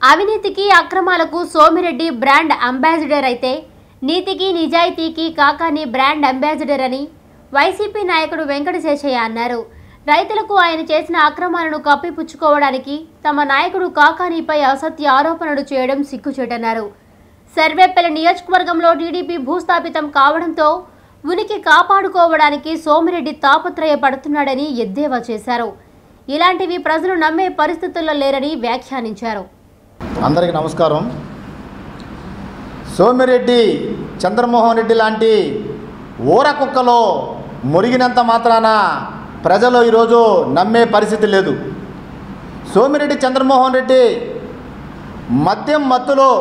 అవినీతికి అక్రమాలకు Somireddy brand ambassador అయితే నీతికి నిజాయితీకి కాకాని బ్రాండ్ అంబాసిడర్ అని వైసీపీ నాయకుడు వెంకటశేషయ్య అన్నారు రైతులకు ఆయన చేసిన అక్రమాలను కప్పిపుచ్చుకోవడానికి తమ నాయకుడు కాకానీపై అసత్య ఆరోపణలు చేయడం సిగ్గుచేటన్నారు సర్వేపల్లి నియోజకవర్గంలో టీడీపీ భూస్థాపితం కావడంతో ఉనికి కాపాడుకోవడానికి సోమిరెడ్డి తాపత్రయపడుతున్నాడని ఎద్దేవా చేశారు ఇలాంటివి ప్రజలు నమ్మే పరిస్థితుల్లో లేరని వ్యాఖ్యానించారు అందరికీ నమస్కారం సోమిరెడ్డి చంద్రమోహన్ రెడ్డి లాంటి ఊర కుక్కలో మురిగినంత మాత్రాన ప్రజలు ఈరోజు నమ్మే పరిస్థితి లేదు సోమిరెడ్డి చంద్రమోహన్ రెడ్డి మద్యం మత్తులో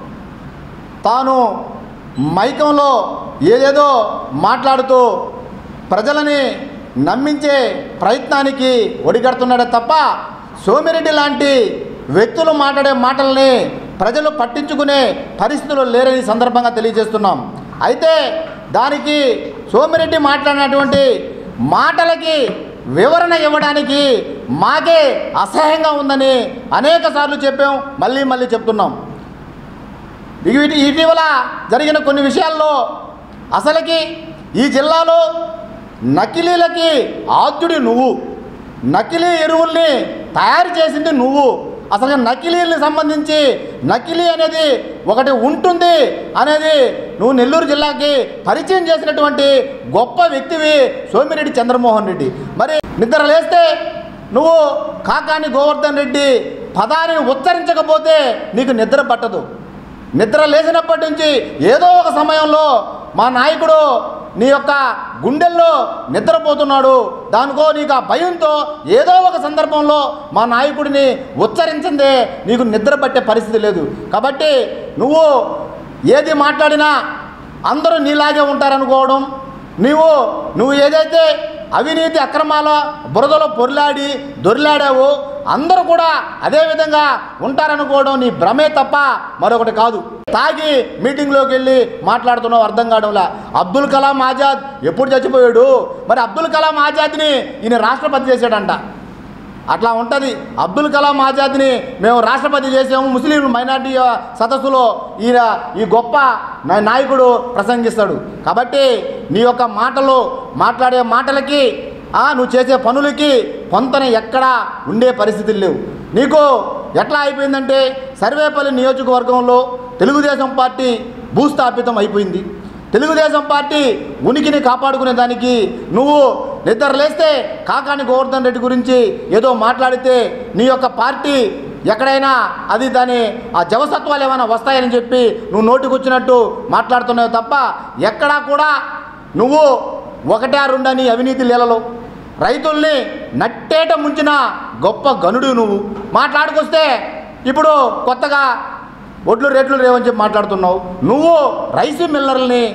తాను మైకంలో ఏదేదో మాట్లాడుతూ ప్రజలని నమ్మించే ప్రయత్నానికి ఒడిగడుతున్నాడే తప్ప సోమిరెడ్డి లాంటి వ్యక్తులు మాట్లాడే మాటల్ని ప్రజలు పట్టించుకునే పరిస్థితులు లేరని ఈ సందర్భంగా తెలియజేస్తున్నాం అయితే దానికి సోమిరెడ్డి మాట్లాడినటువంటి మాటలకి వివరణ ఇవ్వడానికి మాకే అసహ్యంగా ఉందని అనేక సార్లు చెప్పాం మళ్ళీ మళ్ళీ చెప్తున్నాం ఇవి- ఇటీవల జరిగిన కొన్ని విషయాల్లో అసలుకి ఈ జిల్లాలో నకిలీలకి ఆద్యుడి నువ్వు నకిలీ ఎరువుల్ని తయారు చేసింది నువ్వు అసలు నకిలీలకు సంబంధించి నకిలీ అనేది ఒకటి ఉంటుంది అనేది నువ్వు నెల్లూరు జిల్లాకి పరిచయం చేసినటువంటి గొప్ప వ్యక్తివి సోమిరెడ్డి చంద్రమోహన్ రెడ్డి మరి నిద్ర లేస్తే నువ్వు కాకాని గోవర్ధన్ రెడ్డి పదాన్ని ఉచ్చరించకపోతే నీకు నిద్ర పట్టదు నిద్ర లేచినప్పటి నుంచి ఏదో ఒక సమయంలో మా నాయకుడు నీ యొక్క గుండెల్లో నిద్రపోతున్నాడు దానికో నీకు ఆ భయంతో ఏదో ఒక సందర్భంలో మా నాయకుడిని ఉచ్చరించిందే నీకు నిద్ర పట్టే పరిస్థితి లేదు కాబట్టి నువ్వు ఏది మాట్లాడినా అందరూ నీలాగే ఉంటారనుకోవడం నీవు నువ్వు ఏదైతే అవినీతి అక్రమాల బురదలో పొర్లాడి దొర్లాడావో అందరూ కూడా అదే విధంగా ఉంటారనుకోవడం నీ భ్రమే తప్ప మరొకటి కాదు తాగి మీటింగ్లోకి వెళ్ళి మాట్లాడుతున్నావు అర్థం కావడంలా అబ్దుల్ కలాం ఆజాద్ ఎప్పుడు చచ్చిపోయాడు మరి అబ్దుల్ కలాం ఆజాద్ని ఈయన రాష్ట్రపతి చేశాడంట అట్లా ఉంటుంది అబ్దుల్ కలాం ఆజాద్ని మేము రాష్ట్రపతి చేసాము ముస్లిం మైనార్టీ సదస్సులో ఈయన ఈ గొప్ప నా- నాయకుడు ప్రసంగిస్తాడు కాబట్టి నీ యొక్క మాటలు మాట్లాడే మాటలకి ఆ, నువ్వు చేసే పనులకి పొంతన ఎక్కడా ఉండే పరిస్థితులు లేవు నీకు ఎట్లా అయిపోయిందంటే సర్వేపల్లి నియోజకవర్గంలో తెలుగుదేశం పార్టీ భూస్థాపితం అయిపోయింది తెలుగుదేశం పార్టీ ఉనికిని కాపాడుకునే దానికి నువ్వు నిద్ర లేస్తే కాకాని గోవర్ధన్ రెడ్డి గురించి ఏదో మాట్లాడితే నీ యొక్క పార్టీ ఎక్కడైనా అది దాని ఆ జవసత్వాలు ఏమైనా వస్తాయని చెప్పి నువ్వు నోటికొచ్చినట్టు మాట్లాడుతున్నావు తప్ప ఎక్కడా కూడా నువ్వు ఒకటే రెండని అవినీతి లీలలో రైతుల్ని నట్టేట ముంచిన గొప్ప గనుడు నువ్వు మాట్లాడుకొస్తే ఇప్పుడు కొత్తగా ఒడ్లు రేట్లు రేవని చెప్పి మాట్లాడుతున్నావు నువ్వు రైసు మిల్లర్ని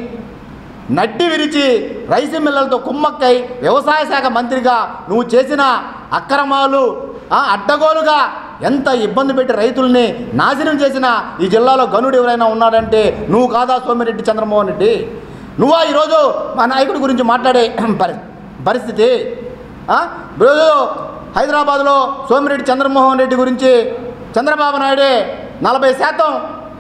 నడ్డి విరిచి రైసు మిల్లలతో కుమ్మక్కై వ్యవసాయ శాఖ మంత్రిగా నువ్వు చేసిన అక్రమాలు ఆ, అడ్డగోలుగా ఎంత ఇబ్బంది పెట్టి రైతుల్ని నాశనం చేసిన ఈ జిల్లాలో గనుడు ఎవరైనా ఉన్నాడంటే నువ్వు కాదా సోమిరెడ్డి చంద్రమోహన్ రెడ్డి నువ్వా ఈరోజు మా నాయకుడి గురించి మాట్లాడే పరి పరిస్థితి ఆ? ఈరోజు హైదరాబాద్లో సోమిరెడ్డి చంద్రమోహన్ రెడ్డి గురించి చంద్రబాబు నాయుడే నలభై శాతం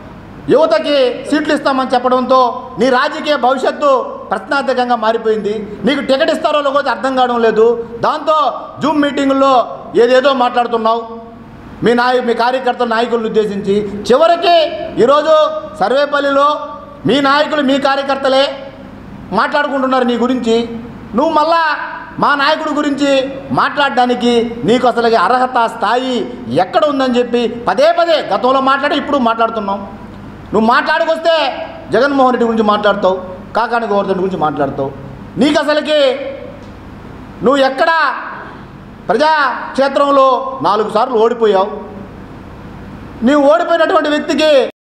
యువతకి సీట్లు ఇస్తామని చెప్పడంతో నీ రాజకీయ భవిష్యత్తు ప్రశ్నార్థకంగా మారిపోయింది నీకు టికెట్ ఇస్తారో లేకపోతే అర్థం కావడం లేదు దాంతో జూమ్ మీటింగుల్లో ఏదేదో మాట్లాడుతున్నావు మీ నాయ మీ కార్యకర్త నాయకులను ఉద్దేశించి చివరికి ఈరోజు సర్వేపల్లిలో మీ నాయకులు మీ కార్యకర్తలే మాట్లాడుకుంటున్నారు నీ గురించి నువ్వు మళ్ళా మా నాయకుడి గురించి మాట్లాడడానికి నీకు అసలు అర్హత స్థాయి ఎక్కడ ఉందని చెప్పి పదే పదే గతంలో మాట్లాడి ఇప్పుడు మాట్లాడుతున్నావు నువ్వు మాట్లాడుకొస్తే జగన్మోహన్ రెడ్డి గురించి మాట్లాడతావు కాకాని గోవర్ధన్ గురించి మాట్లాడతావు నీకు అసలుకి నువ్వు ఎక్కడ ప్రజాక్షేత్రంలో నాలుగు సార్లు ఓడిపోయావు నీవు ఓడిపోయినటువంటి వ్యక్తికి